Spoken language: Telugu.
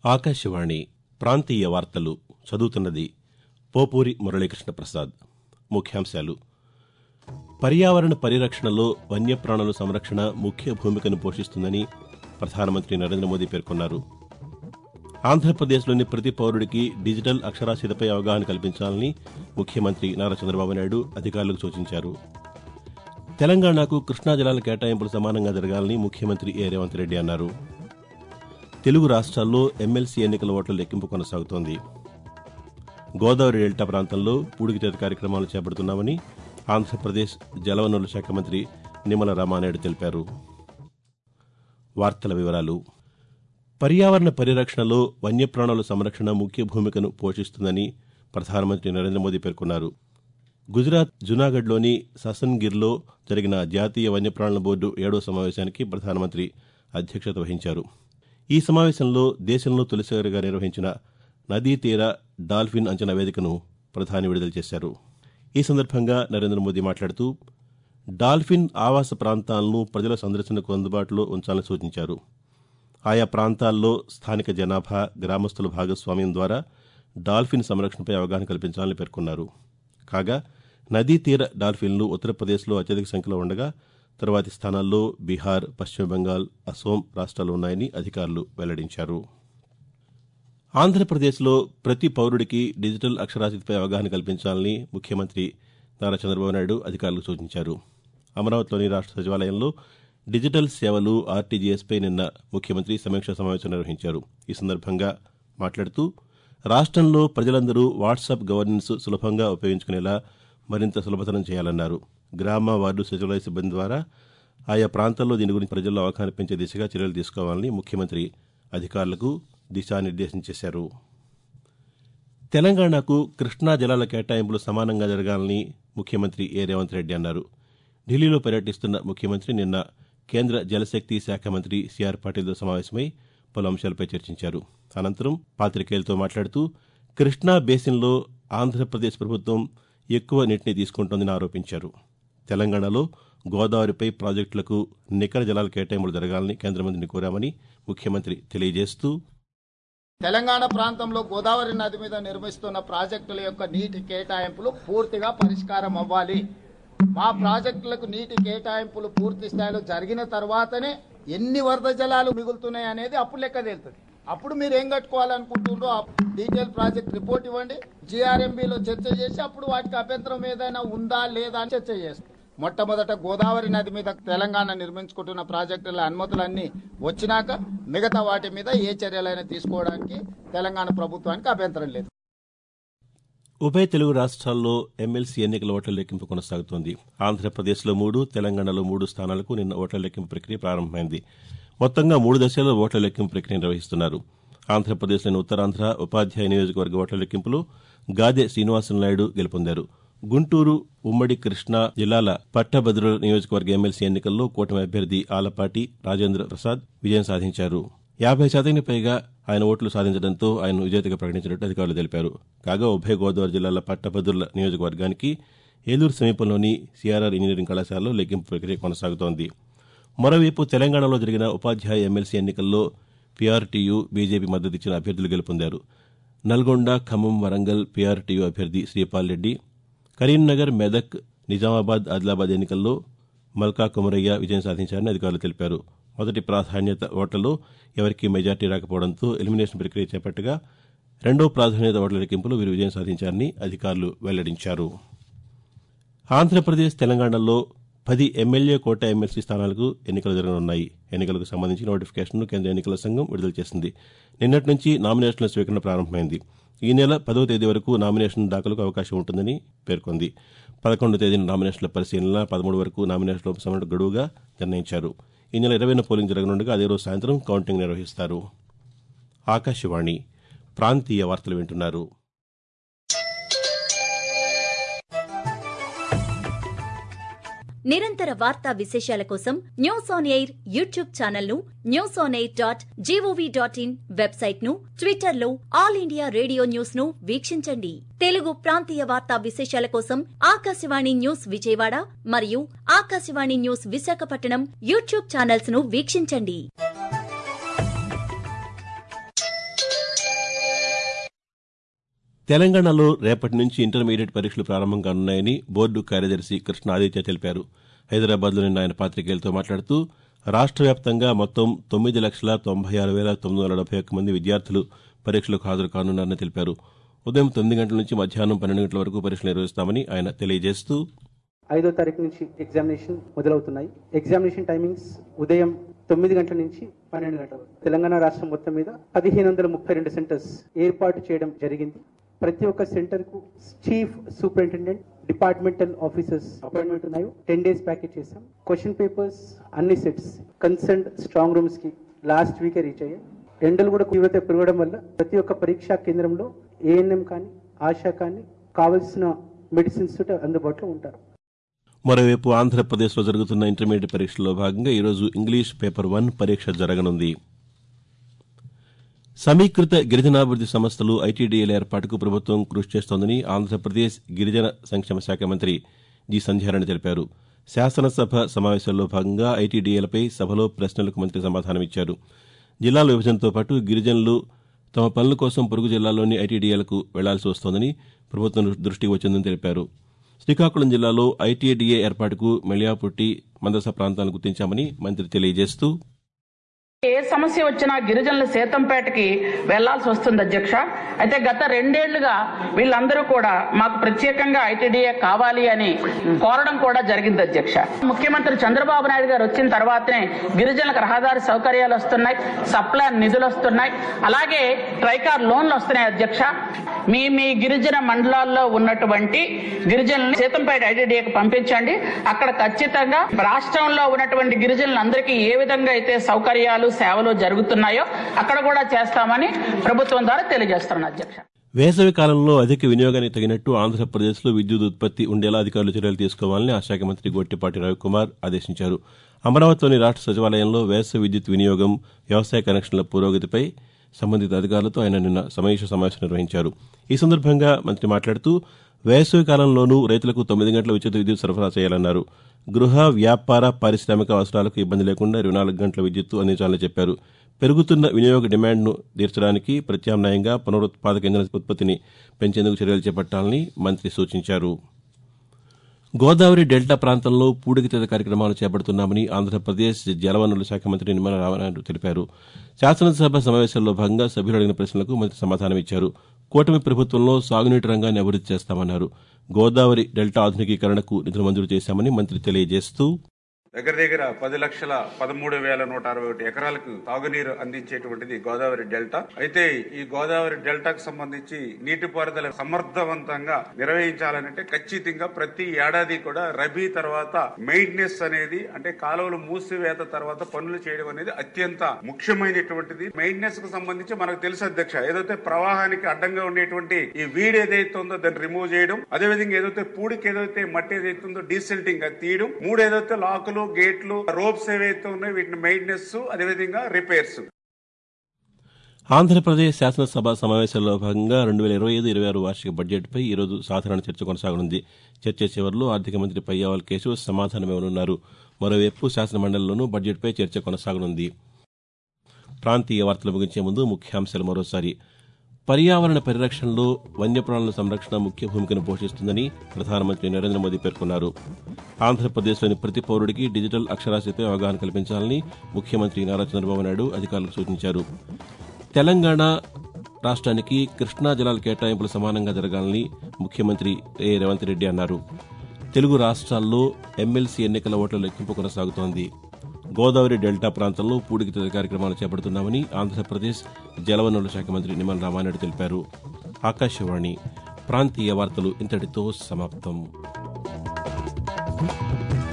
ఆకాశవాణి ప్రాంతీయ వార్తలు చదువుతున్నది పోపూరి మురళీకృష్ణ ప్రసాద్ ముఖ్యాంశాలు పర్యావరణ పరిరక్షణలో వన్యప్రాణుల సంరక్షణ ముఖ్య భూమికను పోషిస్తుందని ప్రధానమంత్రి నరేంద్ర మోదీ పేర్కొన్నారు ఆంధ్రప్రదేశ్లోని ప్రతి పౌరుడికి డిజిటల్ అక్షరాస్యతపై అవగాహన కల్పించాలని ముఖ్యమంత్రి నారా చంద్రబాబు నాయుడు అధికారులకు సూచించారు తెలంగాణకు కృష్ణా జలాల కేటాయింపులు సమానంగా జరగాలని ముఖ్యమంత్రి ఏ రేవంత్ రెడ్డి అన్నారు తెలుగు రాష్ట్రాల్లో ఎమ్మెల్సీ ఎన్నికల ఓట్ల లెక్కింపు కొనసాగుతోంది గోదావరి డెల్టా ప్రాంతంలో పూడికితేత కార్యక్రమాలు చేపడుతున్నామని ఆంధ్రప్రదేశ్ జలవనరుల శాఖ మంత్రి నిమ్మల రామానాయుడు తెలిపారు వార్తల వివరాలు పర్యావరణ పరిరక్షణలో వన్యప్రాణుల సంరక్షణ ముఖ్య భూమికను పోషిస్తుందని ప్రధానమంత్రి నరేంద్ర మోదీ పేర్కొన్నారు గుజరాత్ జునాగఢ్లోని ససన్గిర్లో జరిగిన జాతీయ వన్యప్రాణుల బోర్డు ఏడో సమావేశానికి ప్రధానమంత్రి అధ్యక్షత వహించారు ఈ సమావేశంలో దేశంలో తొలిసారిగా నిర్వహించిన నదీ తీర డాల్ఫిన్ అంచనా వేదికను ప్రధాని విడుదల చేశారు ఈ సందర్భంగా నరేంద్ర మోదీ మాట్లాడుతూ డాల్ఫిన్ ఆవాస ప్రాంతాలను ప్రజల సందర్శనకు అందుబాటులో ఉంచాలని సూచించారు ఆయా ప్రాంతాల్లో స్థానిక జనాభా గ్రామస్తుల భాగస్వామ్యం ద్వారా డాల్ఫిన్ సంరక్షణపై అవగాహన కల్పించాలని పేర్కొన్నారు కాగా నదీ తీర డాల్ఫిన్లు ఉత్తరప్రదేశ్లో అత్యధిక సంఖ్యలో ఉండగా తర్వాతి స్థానాల్లో బీహార్ పశ్చిమ బెంగాల్ అసోం రాష్ట్రాలు ఉన్నాయని అధికారులు వెల్లడించారు ఆంధ్రప్రదేశ్లో ప్రతి పౌరుడికి డిజిటల్ అక్షరాస్యతపై అవగాహన కల్పించాలని ముఖ్యమంత్రి నారా చంద్రబాబు నాయుడు అధికారులకు సూచించారు అమరావతిలోని రాష్ట్ర సచివాలయంలో డిజిటల్ సేవలు ఆర్టీజీఎస్పై నిన్న ముఖ్యమంత్రి సమీక్షా సమావేశం నిర్వహించారు ఈ సందర్భంగా మాట్లాడుతూ రాష్ట్రంలో ప్రజలందరూ వాట్సాప్ గవర్నెన్స్ సులభంగా ఉపయోగించుకునేలా మరింత సులభతరం చేయాలన్నారు గ్రామ వార్డు సచివాలయ సిబ్బంది ద్వారా ఆయా ప్రాంతాల్లో దీని గురించి ప్రజల్లో అవగాహన పెంచే దిశగా చర్యలు తీసుకోవాలని ముఖ్యమంత్రి అధికారులకు దిశానిర్దేశం చేశారు తెలంగాణకు కృష్ణా జలాల కేటాయింపులు సమానంగా జరగాలని ముఖ్యమంత్రి ఏ రేవంత్ రెడ్డి అన్నారు ఢిల్లీలో పర్యటిస్తున్న ముఖ్యమంత్రి నిన్న కేంద్ర జలశక్తి శాఖ మంత్రి సిఆర్ పాటిల్తో సమావేశమై పలు అంశాలపై చర్చించారు అనంతరం పాతికేయులతో మాట్లాడుతూ కృష్ణా బేసిన్లో ఆంధ్రప్రదేశ్ ప్రభుత్వం ఎక్కువ నీటిని తీసుకుంటోందని ఆరోపించారు తెలంగాణలో గోదావరిపై ప్రాజెక్టులకు నికర జలాల కేటాయింపులు జరగాలని కేంద్ర మంత్రిని కోరామని ముఖ్యమంత్రి తెలియజేస్తూ తెలంగాణ ప్రాంతంలో గోదావరి నది మీద నిర్మిస్తున్న ప్రాజెక్టుల యొక్క నీటి కేటాయింపులు పూర్తిగా పరిష్కారం అవ్వాలి మా ప్రాజెక్టులకు నీటి కేటాయింపులు పూర్తి స్థాయిలో జరిగిన తర్వాతనే ఎన్ని వరద జలాలు మిగులుతున్నాయి అనేది అప్పుడు లెక్క తేలుతుంది అప్పుడు మీరు ఏం కట్టుకోవాలనుకుంటుండ్రో ఆ డీటెయిల్ ప్రాజెక్ట్ రిపోర్ట్ ఇవ్వండి జీఆర్ఎంబీలో చర్చ చేసి అప్పుడు వాటికి అభ్యంతరం ఏదైనా ఉందా లేదా అని చర్చ చేస్తాం మొట్టమొదట గోదావరి నది మీద తెలంగాణ నిర్మించుకుంటున్న ప్రాజెక్టుల అనుమతులన్నీ వచ్చినాక మిగతా వాటి మీద ఏ చర్యలైనా తీసుకోవడానికి తెలంగాణ ప్రభుత్వానికి అభ్యంతరం లేదు ఉభయ తెలుగు రాష్ట్రాల్లో ఎమ్మెల్సీ ఎన్నికల ఓట్ల లెక్కింపు కొనసాగుతోంది ఆంధ్రప్రదేశ్లో మూడు తెలంగాణలో మూడు స్థానాలకు నిన్న ఓట్ల లెక్కింపు ప్రక్రియ ప్రారంభమైంది మొత్తంగా మూడు దశల్లో ఓట్ల లెక్కింపు ప్రక్రియ నిర్వహిస్తున్నారు ఆంధ్రప్రదేశ్లోని ఉత్తరాంధ్ర ఉపాధ్యాయ నియోజకవర్గ ఓట్ల లెక్కింపులో గాదె శ్రీనివాసన్ నాయుడు గెలుపొందారు గుంటూరు ఉమ్మడి కృష్ణా జిల్లాల పట్టభద్రుల నియోజకవర్గ ఎమ్మెల్సీ ఎన్నికల్లో కూటమి అభ్యర్థి ఆలపాటి రాజేంద్ర ప్రసాద్ విజయం సాధించారు యాభై శాతానికి పైగా ఆయన ఓట్లు సాధించడంతో ఆయన విజేతగా ప్రకటించినట్టు అధికారులు తెలిపారు కాగా ఉభయ గోదావరి జిల్లాల పట్టభద్రుల నియోజకవర్గానికి ఏలూరు సమీపంలోని సిఆర్ఆర్ ఇంజనీరింగ్ కళాశాలలో లెక్కింపు ప్రక్రియ కొనసాగుతోంది మరోవైపు తెలంగాణలో జరిగిన ఉపాధ్యాయ ఎమ్మెల్సీ ఎన్నికల్లో పీఆర్టీయూ బీజేపీ మద్దతిచ్చిన అభ్యర్థులు గెలుపొందారు నల్గొండ ఖమ్మం వరంగల్ పీఆర్టీయూ అభ్యర్థి శ్రీపాల్ రెడ్డి కరీంనగర్ మెదక్ నిజామాబాద్ ఆదిలాబాద్ ఎన్నికల్లో మల్కా కుమరయ్య విజయం సాధించారని అధికారులు తెలిపారు మొదటి ప్రాధాన్యత ఓట్లలో ఎవరికీ మెజార్టీ రాకపోవడంతో ఎలిమినేషన్ ప్రక్రియ చేపట్టగా రెండో ప్రాధాన్యత ఓట్ల లెక్కింపులో వీరు విజయం సాధించారని అధికారులు వెల్లడించారు ఆంధ్రప్రదేశ్ తెలంగాణలో పది ఎమ్మెల్యే కోట ఎమ్మెల్సీ స్థానాలకు ఎన్నికలు జరగనున్నాయి ఎన్నికలకు సంబంధించి నోటిఫికేషన్ను కేంద్ర ఎన్నికల సంఘం విడుదల చేసింది నిన్నటి నుంచి నామినేషన్ల స్వీకరణ ప్రారంభమైంది ఈ నెల పదవ తేదీ వరకు నామినేషన్ దాఖలకు అవకాశం ఉంటుందని పేర్కొంది పదకొండవ తేదీన నామినేషన్ల పరిశీలన పదమూడు వరకు నామినేషన్ల ఉపసంహరణ గడువుగా నిర్ణయించారు ఈ నెల ఇరవైన పోలింగ్ జరగనుండగా అదే రోజు సాయంత్రం కౌంటింగ్ నిర్వహిస్తారు ఆకాశవాణి ప్రాంతీయ వార్తలు వింటున్నారు నిరంతర వార్తా విశేషాల కోసం news on air YouTube channel ను news on air dot G O V dot in website ను ట్విట్టర్ లో ఆల్ ఇండియా రేడియో న్యూస్ ను వీక్షించండి తెలుగు ప్రాంతీయ వార్తా విశేషాల కోసం ఆకాశవాణి న్యూస్ విజయవాడ మరియు Akashvani news Visakhapatnam YouTube channels ను వీక్షించండి తెలంగాణలో రేపటి నుంచి ఇంటర్మీడియట్ పరీక్షలు ప్రారంభం కానున్నాయని బోర్డు కార్యదర్శి కృష్ణ ఆదిత్య తెలిపారు హైదరాబాద్లో నిన్న ఆయన పాతికేయులతో మాట్లాడుతూ రాష్ట్ర వ్యాప్తంగా మొత్తం తొమ్మిది లక్షల తొంభై ఆరు వేల తొమ్మిది వందల డెబ్బై ఒక్క మంది విద్యార్థులు పరీక్షలకు హాజరు కానున్నారని తెలిపారు ఉదయం తొమ్మిది గంటల నుంచి మధ్యాహ్నం పన్నెండు గంటల వరకు పరీక్షలు నిర్వహిస్తామని ఆయన తెలియజేస్తూ ఐదో తారీఖు నుంచి ఎగ్జామినేషన్ మొదలవుతున్నాయి ఎగ్జామినేషన్ టైమింగ్స్ ఉదయం తొమ్మిది గంటల నుంచి పన్నెండు గంటల వరకు తెలంగాణ రాష్ట్రం మొత్తం మీద పదిహేను వందల ముప్పై రెండు సెంటర్స్ ఏర్పాటు చేయడం జరిగింది ప్రతి ఒక్క సెంటర్ కు chief superintendent departmental officers appointment ఉన్నాయి టెన్ డేస్ ప్యాకేజ్ చేసాం క్వశ్చన్ పేపర్స్ అన్ని సెట్స్ కన్సర్న్ స్ట్రాంగ్ రూమ్స్ కి లాస్ట్ వీకే రీచ్ అయ్యాయి ఎండలు కూడా తీవ్రత పెరగడం వల్ల ప్రతి ఒక్క పరీక్షా కేంద్రంలో ఏఎన్ఎం కానీ ఆశా కానీ కావలసిన మెడిసిన్స్ అందుబాటులో ఉంటారు మరోవైపు ఆంధ్రప్రదేశ్లో జరుగుతున్న ఇంటర్మీడియట్ పరీక్షల్లో భాగంగా ఈరోజు ఇంగ్లీష్ పేపర్ వన్ పరీక్ష జరగనుంది సమీకృత గిరిజనాభివృద్ది సంస్థలు ఐటీడీఏల ఏర్పాటుకు ప్రభుత్వం కృషి చేస్తోందని ఆంధ్రప్రదేశ్ గిరిజన సంక్షేమ శాఖ మంత్రి జి సంధ్యారాణి తెలిపారు శాసనసభ సమావేశాల్లో భాగంగా ఐటీడీఏలపై సభలో ప్రశ్నలకు మంత్రి సమాధానమిచ్చారు జిల్లాల విభజనతో పాటు గిరిజనులు తమ పనుల కోసం పొరుగు జిల్లాల్లోని ఐటీడీఏలకు వెళ్లాల్సి వస్తోందని ప్రభుత్వం దృష్టికి వచ్చిందని తెలిపారు శ్రీకాకుళం జిల్లాలో ఐటీడీఏ ఏర్పాటుకు మెళియాపుట్టి మందస ప్రాంతాలను గుర్తించామని మంత్రి తెలియజేస్తూ ఏ సమస్య వచ్చినా గిరిజనుల సేతంపేటకి వెళ్లాల్సి వస్తుంది అధ్యక్ష అయితే గత రెండేళ్లుగా వీళ్ళందరూ కూడా మాకు ప్రత్యేకంగా ఐటీడీఏ కావాలి అని కోరడం కూడా జరిగింది అధ్యక్ష ముఖ్యమంత్రి చంద్రబాబు నాయుడు గారు వచ్చిన తర్వాతనే గిరిజనులకు రహదారి సౌకర్యాలు వస్తున్నాయి సప్లాన్ నిధులు వస్తున్నాయి అలాగే ట్రైకార్ లోన్లు వస్తున్నాయి అధ్యక్ష మీ మీ గిరిజన మండలాల్లో ఉన్నటువంటి గిరిజనుల్ని సీతంపేట ఐటీడీఏకి పంపించండి అక్కడ ఖచ్చితంగా రాష్ట్రంలో ఉన్నటువంటి గిరిజనులందరికీ ఏ విధంగా అయితే సౌకర్యాలు సేవలు జరుగుతున్నాయో అక్కడ కూడా చేస్తామని ప్రభుత్వం ద్వారా తెలియజేస్తున్నాను అధ్యక్ష వేసవి కాలంలో అధిక వినియోగానికి తగినట్టు ఆంధ్రప్రదేశ్లో విద్యుత్ ఉత్పత్తి ఉండేలా అధికారులు చర్యలు తీసుకోవాలని ఆ శాఖ మంత్రి గొట్టిపాటి రవికుమార్ ఆదేశించారు అమరావతిలోని రాష్ట్ర సచివాలయంలో వేసవి విద్యుత్ వినియోగం వ్యవసాయ కనెక్షన్ల పురోగతిపై సంబంధిత అధికారులతో ఆయన నిన్న సమీక్ష సమావేశం నిర్వహించారు ఈ సందర్భంగా మంత్రి మాట్లాడుతూ వేసవి కాలంలోనూ రైతులకు తొమ్మిది గంటల ఉచిత విద్యుత్ సరఫరా చేయాలన్నారు గృహ వ్యాపార పారిశ్రామిక అవసరాలకు ఇబ్బంది లేకుండా ఇరవై నాలుగు గంటల విద్యుత్తు అందించాలని చెప్పారు పెరుగుతున్న వినియోగ డిమాండ్ను తీర్చడానికి ప్రత్యామ్నాయంగా పునరుత్పాదక ఇంధన ఉత్పత్తిని పెంచేందుకు చర్యలు చేపట్టాలని మంత్రి సూచించారు గోదావరి డెల్టా ప్రాంతంలో పూడికతీత కార్యక్రమాలు చేపడుతున్నామని ఆంధ్రప్రదేశ్ జలవనరుల శాఖ మంత్రి నిమ్మల రామనాయుడు తెలిపారు శాసనసభ సమావేశాల్లో భాగంగా సభ్యులు అడిగిన ప్రశ్నలకు మంత్రి సమాధానమిచ్చారు కూటమి ప్రభుత్వంలో సాగునీటి రంగాన్ని అభివృద్ది చేస్తామన్నారు గోదావరి డెల్టా ఆధునికీకరణకు నిధులు మంజూరు చేశామని మంత్రి తెలియజేస్తూ దగ్గర దగ్గర పది లక్షల పదమూడు వేల నూట అరవై ఒకటి ఎకరాలకు తాగునీరు అందించేటువంటిది గోదావరి డెల్టా అయితే ఈ గోదావరి డెల్టాకు సంబంధించి నీటిపారుదల సమర్థవంతంగా నిర్వహించాలంటే ఖచ్చితంగా ప్రతి ఏడాది కూడా రబీ తర్వాత మెయింటెనెన్స్ అనేది అంటే కాలువలు మూసివేత తర్వాత పనులు చేయడం అనేది అత్యంత ముఖ్యమైనటువంటిది మెయింటెనెన్స్ కు సంబంధించి మనకు తెలుసు అధ్యక్ష ఏదైతే ప్రవాహానికి అడ్డంగా ఉండేటువంటి ఈ వీడ్ ఏదైతే ఉందో దాన్ని రిమూవ్ చేయడం అదేవిధంగా ఏదైతే పూడికి ఏదైతే మట్టి ఏదైతే ఉందో డీసెల్టింగ్ అది తీయడం మూడు ఏదైతే లాకులు గేట్లు రోప్స్ ఏవైతే ఉన్నాయో వీటిని మెయింటెనెన్స్ అదేవిధంగా రిపేర్స్ ఆంధ్రప్రదేశ్ శాసనసభ సమావేశాల్లో భాగంగా రెండు వేల ఇరవై ఐదు ఇరవై ఆరు వార్షిక బడ్జెట్పై ఈరోజు సాధారణ చర్చ కొనసాగనుంది చర్చ చివరిలో ఆర్థిక మంత్రి పయ్యావల్ కేశవ్ సమాధానమివ్వనున్నారు మరోవైపు శాసనమండలిలోనూ బడ్జెట్పై చర్చ కొనసాగనుంది ప్రాంతీయ వార్తలు ముగించే ముందు ముఖ్యాంశాలు మరోసారి పర్యావరణ పరిరక్షణలో వన్యప్రాణుల సంరక్షణ ముఖ్య భూమికను పోషిస్తుందని ప్రధానమంత్రి నరేంద్ర మోదీ పేర్కొన్నారు ఆంధ్రప్రదేశ్లోని ప్రతి పౌరుడికి డిజిటల్ అక్షరాస్యతపై అవగాహన కల్పించాలని ముఖ్యమంత్రి నారా చంద్రబాబు నాయుడు అధికారులకు సూచించారు తెలంగాణ రాష్ట్రానికి కృష్ణా జలాల కేటాయింపులు సమానంగా జరగాలని ముఖ్యమంత్రి ఏ రేవంత్ రెడ్డి అన్నారు తెలుగు రాష్ట్రాల్లో ఎమ్మెల్సీ ఎన్నికల ఓట్ల లెక్కింపు కొనసాగుతోంది గోదావరి డెల్టా ప్రాంతంలో పూడికి కార్యక్రమాలు చేపడుతున్నామని ఆంధ్రప్రదేశ్ జలవనరుల శాఖ మంత్రి నిమ్మల రామానాయుడు తెలిపారు ఆకాశవాణి ప్రాంతీయ వార్తలు ఇంతటితో సమాప్తం